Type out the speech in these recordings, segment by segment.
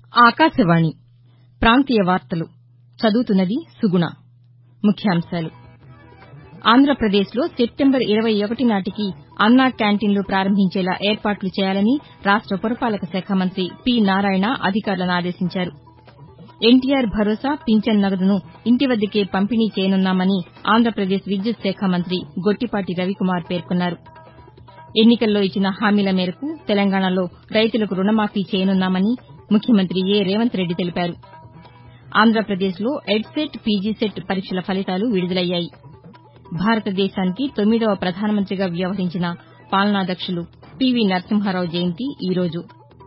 ఆకాశవాణి ప్రాంతీయ వార్తలు చదువుతున్నది సుగుణ ముఖ్యాంశాలు ఆంధ్రప్రదేశ్లో సెప్టెంబర్ ఇరవై ఒకటి నాటికి అన్నా క్యాంటీన్లు ప్రారంభించేలా ఏర్పాట్లు చేయాలని రాష్ట పురపాలక శాఖ మంత్రి పి నారాయణ అధికారులను ఆదేశించారు ఎన్టీఆర్ భరోసా పింఛన్ నగదును ఇంటి వద్దకే పంపిణీ చేయనున్నామని ఆంధ్రప్రదేశ్ విద్యుత్ శాఖ మంత్రి గొట్టిపాటి రవికుమార్ పేర్కొన్నారు ఎన్నికల్లో ఇచ్చిన హామీల మేరకు తెలంగాణలో రైతులకు రుణమాఫీ చేయనున్నామని ముఖ్యమంత్రి ఏ రేవంత్ రెడ్డి తెలిపారు ఆంధ్రప్రదేశ్లో ఎడ్సెట్ పీజీసెట్ పరీక్షల ఫలితాలు విడుదలయ్యాయి భారతదేశానికి తొమ్మిదవ ప్రధానమంత్రిగా వ్యవహరించిన పాలనాదక్షులు పీవీ నరసింహారావు జయంతి ఈ రోజు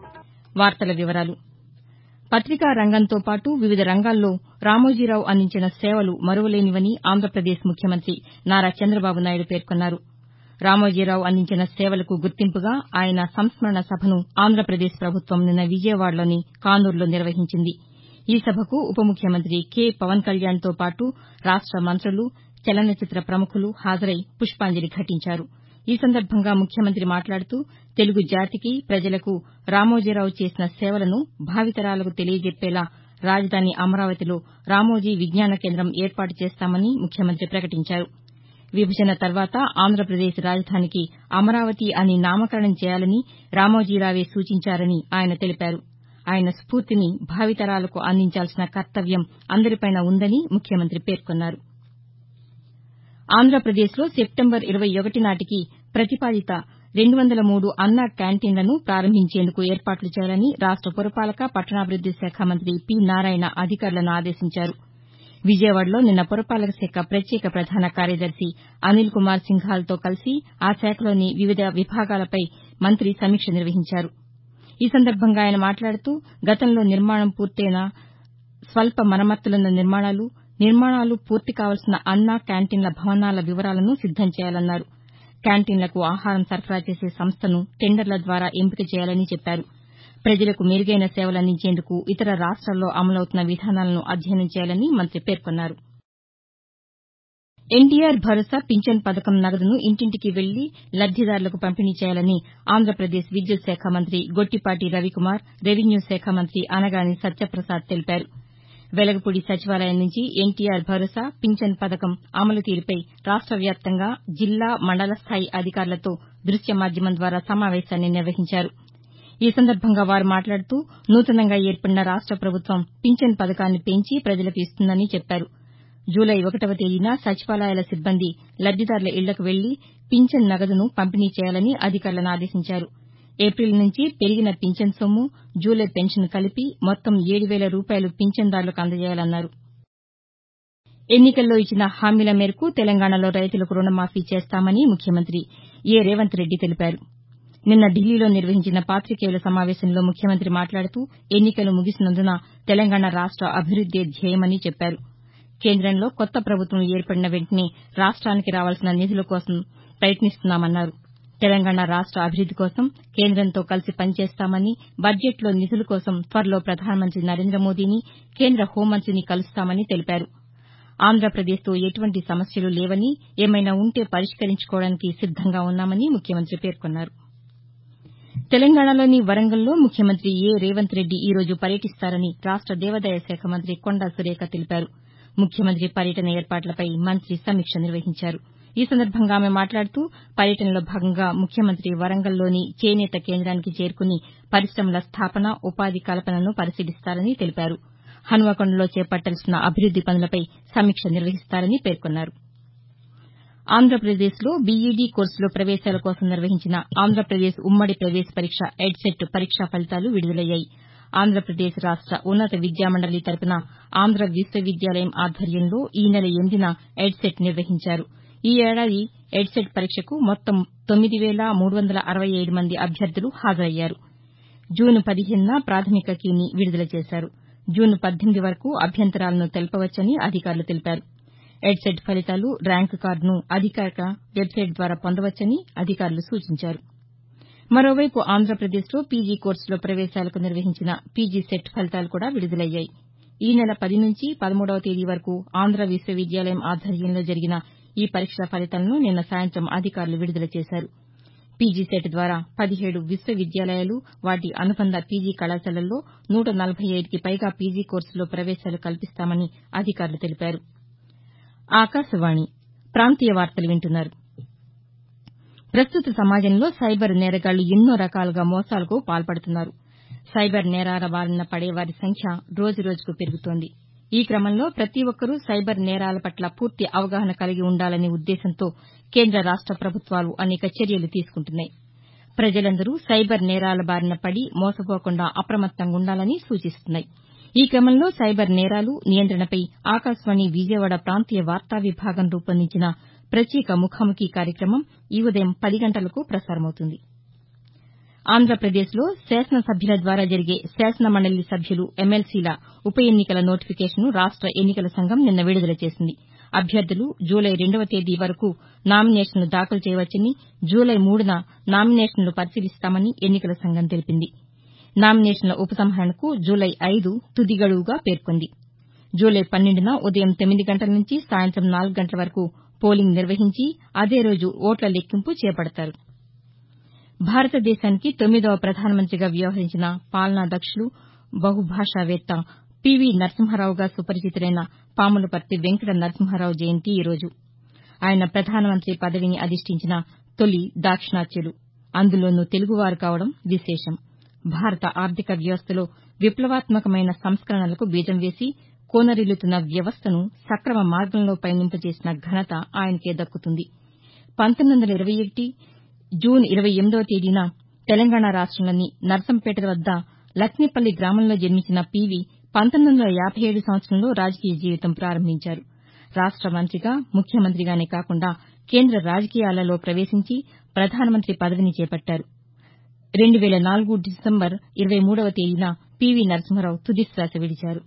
పత్రికా రంగంతో పాటు వివిధ రంగాల్లో రామోజీరావు అందించిన సేవలు మరువలేనివని ఆంధ్రప్రదేశ్ ముఖ్యమంత్రి నారా చంద్రబాబు నాయుడు పేర్కొన్నారు రామోజీరావు అందించిన సేవలకు గుర్తింపుగా ఆయన సంస్మరణ సభను ఆంధ్రప్రదేశ్ ప్రభుత్వం నిన్న విజయవాడలోని కానూరులో నిర్వహించింది ఈ సభకు ఉప ముఖ్యమంత్రి కె పవన్ కళ్యాణ్తో పాటు రాష్ట మంతులు చలనచిత్ర ప్రముఖులు హాజరై పుష్పాంజలి ఘటించారు ఈ సందర్భంగా ముఖ్యమంత్రి మాట్లాడుతూ తెలుగు జాతికి ప్రజలకు రామోజీరావు చేసిన సేవలను భావితరాలకు తెలియజెప్పేలా రాజధాని అమరావతిలో రామోజీ విజ్ఞాన కేంద్రం ఏర్పాటు చేస్తామని ముఖ్యమంత్రి ప్రకటించారు విభజన తర్వాత ఆంధ్రప్రదేశ్ రాజధానికి అమరావతి అని నామకరణం చేయాలని రామోజీరావే సూచించారని ఆయన తెలిపారు ఆయన స్పూర్తిని భావితరాలకు అందించాల్సిన కర్తవ్యం అందరిపైన ఉందని ముఖ్యమంత్రి పేర్కొన్నారు ఆంధ్రప్రదేశ్లో సెప్టెంబర్ ఇరవై ఒకటి నాటికి ప్రతిపాదిత రెండు వందల మూడు అన్నా క్యాంటీన్లను ప్రారంభించేందుకు ఏర్పాట్లు చేయాలని రాష్ట పురపాలక పట్టణాభివృద్ది శాఖ మంత్రి పి నారాయణ అధికారులను ఆదేశించారు విజయవాడలో నిన్న పురపాలక శాఖ ప్రత్యేక ప్రధాన కార్యదర్శి అనిల్ కుమార్ సింఘాల్తో కలిసి ఆ శాఖలోని వివిధ విభాగాలపై మంత్రి సమీక్ష నిర్వహించారు ఈ సందర్భంగా ఆయన మాట్లాడుతూ గతంలో నిర్మాణం పూర్తయిన స్వల్ప మరమ్మతులున్న నిర్మాణాలు నిర్మాణాలు పూర్తి కావాల్సిన అన్నా క్యాంటీన్ల భవనాల వివరాలను సిద్దం చేయాలన్నారు క్యాంటీన్లకు ఆహారం సరఫరా చేసే సంస్థను టెండర్ల ద్వారా ఎంపిక చేయాలని చెప్పారు ప్రజలకు మెరుగైన సేవలందించేందుకు ఇతర రాష్ట్రాల్లో అమలవుతున్న విధానాలను అధ్యయనం చేయాలని మంత్రి పేర్కొన్నారు ఎన్టీఆర్ భరోసా పింఛన్ పథకం నగదును ఇంటింటికి వెళ్లి లబ్దిదారులకు పంపిణీ చేయాలని ఆంధ్రప్రదేశ్ విద్యుత్ శాఖ మంత్రి గొట్టిపాటి రవికుమార్ రెవెన్యూ శాఖ మంత్రి అనగాని సత్యప్రసాద్ తెలిపారు వెలగపూడి సచివాలయం నుంచి ఎన్టీఆర్ భరోసా పింఛన్ పథకం అమలు తీరుపై రాష్ట వ్యాప్తంగా జిల్లా మండల స్థాయి అధికారులతో దృశ్య మాధ్యమం ద్వారా సమావేశాన్ని నిర్వహించారు ఈ సందర్భంగా వారు మాట్లాడుతూ నూతనంగా ఏర్పడిన రాష్ట ప్రభుత్వం పింఛన్ పథకాన్ని పెంచి ప్రజలకు ఇస్తుందని చెప్పారు జూలై ఒకటవ తేదీన సచివాలయాల సిబ్బంది లబ్దిదారుల ఇళ్లకు వెళ్లి పింఛన్ నగదును పంపిణీ చేయాలని అధికారులను ఆదేశించారు ఏప్రిల్ నుంచి పెరిగిన పింఛన్ సొమ్ము జూలై పెన్షన్ కలిపి మొత్తం ఏడు వేల రూపాయలు పింఛన్దారులకు అందజేయాలన్నారు ఎన్నికల్లో ఇచ్చిన హామీల మేరకు తెలంగాణలో రైతులకు రుణమాఫీ చేస్తామని ముఖ్యమంత్రి ఏ రేవంత్ రెడ్డి తెలిపారు నిన్న ఢిల్లీలో నిర్వహించిన పాతికేయుల సమావేశంలో ముఖ్యమంత్రి మాట్లాడుతూ ఎన్నికలు ముగిసినందున తెలంగాణ రాష్ట అభివృద్దే ధ్యేయమని చెప్పారు కేంద్రంలో కొత్త ప్రభుత్వం ఏర్పడిన వెంటనే రాష్ట్రానికి రావాల్సిన నిధుల కోసం ప్రయత్నిస్తున్నామన్నారు తెలంగాణ రాష్ట అభివృద్ది కోసం కేంద్రంతో కలిసి పనిచేస్తామని బడ్జెట్లో నిధుల కోసం త్వరలో ప్రధానమంత్రి నరేంద్ర మోదీని కేంద్ర హోంమంతిని కలుస్తామని తెలిపారు ఆంధ్రప్రదేశ్తో ఎటువంటి సమస్యలు లేవని ఏమైనా ఉంటే పరిష్కరించుకోవడానికి సిద్దంగా ఉన్నామని ముఖ్యమంత్రి పేర్కొన్నారు తెలంగాణలోని వరంగల్లో ముఖ్యమంత్రి ఏ రేవంత్ రెడ్డి ఈ రోజు పర్యటిస్తారని రాష్ట దేవాదాయ శాఖ మంత్రి కొండా సురేఖ తెలిపారు ముఖ్యమంత్రి పర్యటన ఏర్పాట్లపై మంత్రి సమీక్ష నిర్వహించారు ఈ సందర్భంగా ఆమె మాట్లాడుతూ పర్యటనలో భాగంగా ముఖ్యమంత్రి వరంగల్లోని చేనేత కేంద్రానికి చేరుకుని పరిశమల స్థాపన ఉపాధి కల్పనను పరిశీలిస్తారని తెలిపారు హన్మకొండలో చేపట్టాల్సిన అభివృద్ది పనులపై సమీక్ష నిర్వహిస్తారని పేర్కొన్నారు ఆంధ్రప్రదేశ్లో బీఈడీ కోర్సులో ప్రవేశాల కోసం నిర్వహించిన ఆంధ్రప్రదేశ్ ఉమ్మడి ప్రవేశ పరీక్ష ఎడ్సెట్ పరీక్షా ఫలితాలు విడుదలయ్యాయి ఆంధ్రప్రదేశ్ రాష్ట ఉన్నత విద్యామండలి తరపున ఆంధ్ర విశ్వవిద్యాలయం ఆధ్వర్యంలో ఈ నెల ఎనిమిదిన ఎడ్సెట్ నిర్వహించారు ఈ ఏడాది ఎడ్సెట్ పరీక్షకు మొత్తం తొమ్మిది వేల మూడు వందల అరవై ఏడు మంది అభ్యర్థులు హాజరయ్యారు జూన్ పదిహేనున ప్రాథమిక కీని విడుదల చేశారు జూన్ పద్దెనిమిది వరకు అభ్యంతరాలను తెలపవచ్చని అధికారులు తెలిపారు ఎడ్సెట్ ఫలితాలు ర్యాంకు కార్డును అధికారిక వెబ్సైట్ ద్వారా పొందవచ్చని అధికారులు సూచించారు మరోవైపు ఆంధ్రప్రదేశ్లో పీజీ కోర్సులో ప్రవేశాలకు నిర్వహించిన పీజీ సెట్ ఫలితాలు కూడా విడుదలయ్యాయి ఈ నెల పది నుంచి పదమూడవ తేదీ వరకు ఆంధ్ర విశ్వవిద్యాలయం ఆధ్వర్యంలో జరిగిన ఈ పరీక్షల ఫలితాలను నిన్న సాయంత్రం అధికారులు విడుదల చేశారు పీజీ సెట్ ద్వారా పదిహేడు విశ్వవిద్యాలయాలు వాటి అనుబంధ పీజీ కళాశాలల్లో నూట నలభై ఐదుకి పైగా పీజీ కోర్సుల్లో ప్రవేశాలు కల్పిస్తామని అధికారులు తెలిపారు ఆకాశవాణి ప్రాంతీయ వార్తలు వింటున్నారు ప్రస్తుత సమాజంలో సైబర్ నేరగాళ్లు ఎన్నో రకాలుగా మోసాలకు పాల్పడుతున్నారు సైబర్ నేరాల బారిన పడేవారి సంఖ్య రోజురోజుకు పెరుగుతోంది ఈ క్రమంలో ప్రతి ఒక్కరూ సైబర్ నేరాల పట్ల పూర్తి అవగాహన కలిగి ఉండాలనే ఉద్దేశంతో కేంద్ర రాష్ట ప్రభుత్వాలు అనేక చర్యలు తీసుకుంటున్నాయి ప్రజలందరూ సైబర్ నేరాల బారిన పడి మోసపోకుండా అప్రమత్తంగా ఉండాలని సూచిస్తున్నాయి ఈ క్రమంలో సైబర్ నేరాలు నియంత్రణపై ఆకాశవాణి విజయవాడ ప్రాంతీయ వార్తా విభాగం రూపొందించిన ప్రత్యేక ముఖాముఖి కార్యక్రమం ఈ ఉదయం పది గంటలకు ప్రసారమవుతుంది ఆంధ్రప్రదేశ్లో శాసనసభ్యుల ద్వారా జరిగే శాసన మండలి సభ్యులు ఎమ్మెల్సీల ఉప ఎన్నికల నోటిఫికేషన్ను రాష్ట ఎన్నికల సంఘం నిన్న విడుదల చేసింది అభ్యర్థులు జూలై రెండవ తేదీ వరకు నామినేషన్లు దాఖలు చేయవచ్చని జూలై మూడున నామినేషన్లు పరిశీలిస్తామని ఎన్నికల సంఘం తెలిపింది నామినేషన్ల ఉపసంహరణకు జూలై ఐదు తుది గడువుగా పేర్కొంది జూలై పన్నెండున ఉదయం తొమ్మిది గంటల నుంచి సాయంత్రం నాలుగు గంటల వరకు పోలింగ్ నిర్వహించి అదే రోజు ఓట్ల లెక్కింపు చేపడతారు భారతదేశానికి తొమ్మిదవ ప్రధానమంత్రిగా వ్యవహరించిన పాలనా దక్షులు బహుభాషావేత్త పివి నరసింహారావుగా సుపరిచితులైన పాములపర్తి వెంకట నరసింహారావు జయంతి ఈ రోజు ఆయన ప్రధానమంత్రి పదవిని అధిష్టించిన తొలి దాక్షిణాత్యులు అందులోనూ తెలుగువారు కావడం విశేషం భారత ఆర్థిక వ్యవస్థలో విప్లవాత్మకమైన సంస్కరణలకు బీజం వేసి కోనరిల్లుతున్న వ్యవస్థను సక్రమ మార్గంలో పయనింపజేసిన ఘనత ఆయనకే దక్కుతుంది పంతొమ్మిది వందల ఇరవై ఒకటి జూన్ ఇరవై ఎనిమిదవ తేదీన తెలంగాణ రాష్టంలోని నర్సంపేట వద్ద లక్కిపల్లి గ్రామంలో జన్మించిన పీవీ పంతొమ్మిది వందల యాబై ఏడు సంవత్సరంలో రాజకీయ జీవితం ప్రారంభించారు రాష్ట మంత్రిగా ముఖ్యమంత్రిగానే కాకుండా కేంద్ర రాజకీయాలలో ప్రవేశించి ప్రధానమంత్రి పదవిని చేపట్టారు రెండు వేల నాలుగు డిసెంబర్ ఇరవై మూడవ తేదీన పీవీ నరసింహారావు తుదిశ్వాస విడిచారు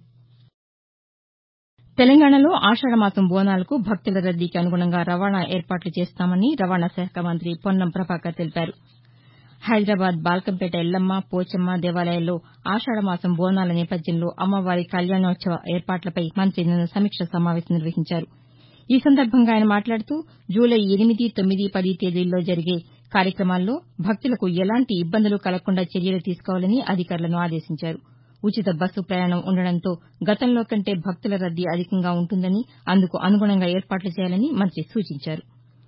తెలంగాణలో ఆషాఢమాసం బోనాలకు భక్తుల రద్దీకి అనుగుణంగా రవాణా ఏర్పాట్లు చేస్తామని రవాణా శాఖ మంత్రి పొన్నం ప్రభాకర్ తెలిపారు హైదరాబాద్ బాల్కంపేట ఎల్లమ్మ పోచమ్మ దేవాలయాల్లో ఆషాఢమాసం బోనాల నేపథ్యంలో అమ్మవారి కళ్యాణోత్సవ ఏర్పాట్లపై మంత్రి నిన్న సమీక్ష సమావేశం నిర్వహించారు ఈ సందర్భంగా ఆయన మాట్లాడుతూ జూలై ఎనిమిది తొమ్మిది పది తేదీల్లో జరిగే కార్యక్రమాల్లో భక్తులకు ఎలాంటి ఇబ్బందులు కలగకుండా చర్యలు తీసుకోవాలని అధికారులను ఆదేశించారు ఉచిత బస్సు ప్రయాణం ఉండడంతో గతంలో కంటే భక్తుల రద్దీ అధికంగా ఉంటుందని అందుకు అనుగుణంగా ఏర్పాట్లు చేయాలని మంత్రి సూచించారు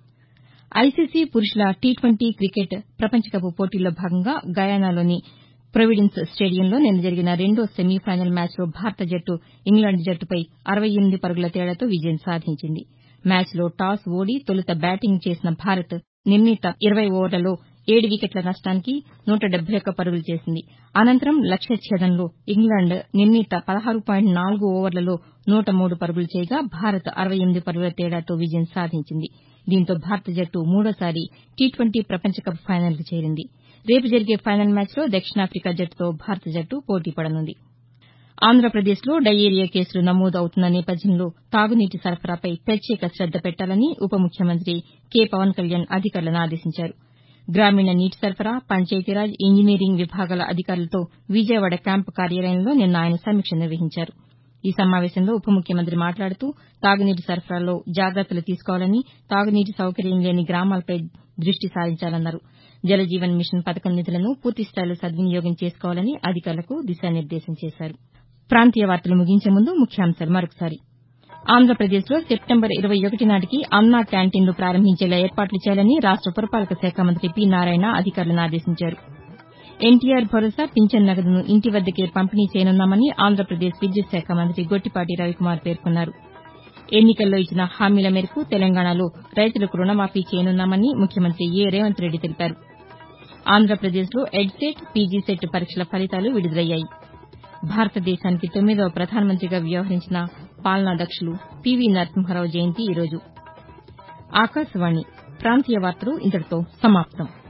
ఐసీసీ పురుషుల టీ ట్వంటీ క్రికెట్ ప్రపంచకప్ పోటీల్లో భాగంగా గయానాలోని ప్రొవిడెన్స్ స్టేడియంలో నిన్న జరిగిన రెండో సెమీఫైనల్ మ్యాచ్లో భారత జట్టు ఇంగ్లాండ్ జట్టుపై అరవై ఎనిమిది పరుగుల తేడాతో విజయం సాధించింది మ్యాచ్లో టాస్ ఓడి తొలుత బ్యాటింగ్ చేసిన భారత్ నిర్ణీత ఇరవై ఓవర్లలో ఏడు వికెట్ల నష్టానికి నూట డెబ్బై ఒక్క పరుగులు చేసింది అనంతరం లక్ష్య ఛేదనలో ఇంగ్లాండ్ నిర్ణీత పదహారు పాయింట్ నాలుగు ఓవర్లలో నూట మూడు పరుగులు చేయగా భారత్ అరవై ఎనిమిది పరుగుల తేడాతో విజయం సాధించింది దీంతో భారత జట్టు మూడోసారి టీ ట్వంటీ ప్రపంచకప్ ఫైనల్కు చేరింది రేపు జరిగే ఫైనల్ మ్యాచ్లో దక్షిణాఫికా జట్టుతో భారత జట్టు పోటీ పడనుంది ఆంధ్రప్రదేశ్లో డయేరియా కేసులు నమోదు అవుతున్న నేపథ్యంలో తాగునీటి సరఫరాపై ప్రత్యేక శ్రద్ద పెట్టాలని ఉప ముఖ్యమంత్రి కె పవన్ కళ్యాణ్ అధికారులను ఆదేశించారు గ్రామీణ నీటి సరఫరా పంచాయతీరాజ్ ఇంజనీరింగ్ విభాగాల అధికారులతో విజయవాడ క్యాంపు కార్యాలయంలో నిన్న ఆయన సమీక్ష నిర్వహించారు ఈ సమావేశంలో ఉప ముఖ్యమంత్రి మాట్లాడుతూ తాగునీటి సరఫరాలో జాగ్రత్తలు తీసుకోవాలని తాగునీటి సౌకర్యం లేని గ్రామాలపై దృష్టి సారించాలన్నారు జలజీవన్ మిషన్ పథకం నిధులను పూర్తిస్థాయిలో సద్వినియోగం చేసుకోవాలని అధికారులకు దిశానిర్దేశం చేశారు ప్రాంతీయ వార్తలు ముగించే ముందు ముఖ్యాంశాలు మరొకసారి ఆంధ్రప్రదేశ్లో సెప్టెంబర్ ఇరవై ఒకటి నాటికి అన్నా క్యాంటీన్లు ప్రారంభించేలా ఏర్పాట్లు చేయాలని రాష్ట పురపాలక శాఖ మంత్రి పి నారాయణ అధికారులను ఆదేశించారు ఎన్టీఆర్ భరోసా పింఛన్ నగదును ఇంటి వద్దకే పంపిణీ చేయనున్నామని ఆంధ్రప్రదేశ్ విద్యుత్ శాఖ మంత్రి గొట్టిపాటి రవికుమార్ పేర్కొన్నారు ఎన్నికల్లో ఇచ్చిన హామీల మేరకు తెలంగాణలో రైతులకు రుణమాఫీ చేయనున్నామని ముఖ్యమంత్రి ఏ రేవంత్ రెడ్డి తెలిపారు ఆంధ్రప్రదేశ్లో ఎడ్సెట్ పీజీ సెట్ పరీక్షల ఫలితాలు విడుదలయ్యాయి భారతదేశానికి తొమ్మిదవ ప్రధానమంత్రిగా వ్యవహరించిన పాలనా దక్షులు పివి నరసింహారావు జయంతి ఈరోజు ఆకాశవాణి ప్రాంతీయ వార్తలు ఇంతటితో సమాప్తం